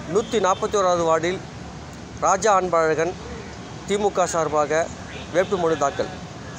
நூற்றி நாற்பத்தி ஓராவது வார்டில் ராஜா அன்பழகன் திமுக சார்பாக வேட்புமனு தாக்கல்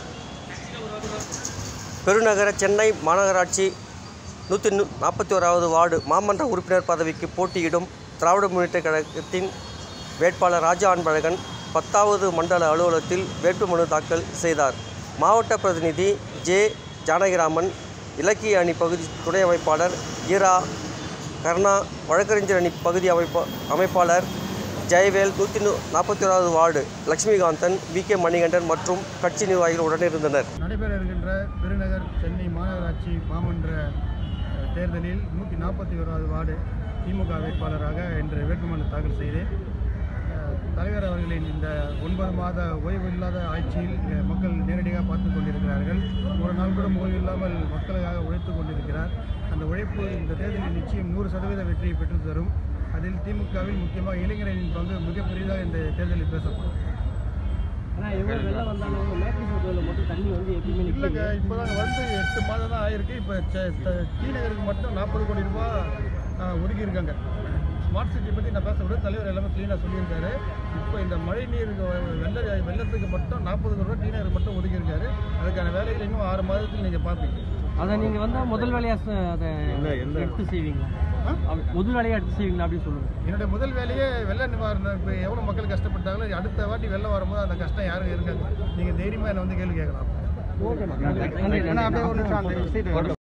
பெருநகர சென்னை மாநகராட்சி நூற்றி நாற்பத்தி ஓராவது வார்டு மாமன்ற உறுப்பினர் பதவிக்கு போட்டியிடும் திராவிட முன்னேற்ற கழகத்தின் வேட்பாளர் ராஜா அன்பழகன் பத்தாவது மண்டல அலுவலகத்தில் வேட்புமனு தாக்கல் செய்தார் மாவட்ட பிரதிநிதி ஜே ஜானகிராமன் இலக்கிய அணி பகுதி துணை அமைப்பாளர் ஈரா கருணா வழக்கறிஞர் அணி பகுதி அமைப்பா அமைப்பாளர் ஜெயவேல் நூற்றி நாற்பத்தி ஓராவது ward Lakshmikanthan V K Manikandan மற்றும் கட்சி நிர்வாகிகள் உடனிருந்தனர் நடைபெற இருக்கின்ற பெருநகர் சென்னை மாநகராட்சி மாமன்ற அஹ், தேர்தலில் நூற்றி நாற்பத்தி ஓராவது வார்டு திமுக வேட்பாளராக இன்று வேட்புமனு தாக்கல் செய்தேன் அஹ், தலைவர் அவர்களின் இந்த ஒன்பது மாத ஓய்வு இல்லாத ஆட்சியில் அஹ், மக்கள் நேரடியாக பார்த்து கொண்டிருக்கிறார்கள் ஒரு நாள் கூட ஓய்வு இல்லாமல் மக்களுக்காக உழைத்து கொண்டிருக்கிறார் அந்த உழைப்பு இந்த தேர்தலில் நிச்சயம் நூறு சதவீத வெற்றியை பெற்றுத் தரும் அதில் திமுகவில் முக்கியமாக இளைஞர்களின் பங்கு மிக பெரிதாக இந்த தேர்தலில் பேசப்படும் ஆனால் எவ்வளோ வெள்ளம் வந்தாலும் மேற்கு சோதரில் மட்டும் தண்ணி வந்து எப்பயுமே இல்லைங்க நிற்குது இப்போ தான் வந்து எட்டு மாதம் தான் ஆயிருக்கு இப்போ டி நகருக்கு மட்டும் நாற்பது கோடி ரூபாய் ஆ, ஒதுக்கியிருக்காங்க ஸ்மார்ட் சிட்டி பற்றி நான் பேச விட தலைவர் எல்லாமே க்ளீனாக சொல்லியிருக்காரு இப்போ இந்த மழை நீர் வெள்ள வெள்ளத்துக்கு மட்டும் நாற்பது கோடி ரூபாய் டி நகருக்கு மட்டும் ஒதுக்கியிருக்காரு அதுக்கான வேலைகள் இன்னும் ஆறு மாதத்தில் நீங்கள் பார்ப்பீங்க அதை நீங்கள் வந்தால் முதல் வேலையாக அதை எடுத்து செய்வீங்களா ஆ? அப்ப முதல் வேலையாக எடுத்து செய்வீங்களா அப்படின்னு சொல்லுங்கள் என்னுடைய முதல் வேலையே வெள்ள நிவாரணம் இப்போ எவ்வளோ மக்கள் கஷ்டப்பட்டாங்களோ அடுத்த வாட்டி வெள்ளம் வரும்போது அந்த கஷ்டம் யாரும் இருக்காது நீங்கள் தைரியமாக என்னை வந்து கேள்வி கேட்கலாம் நன்றி நன்றி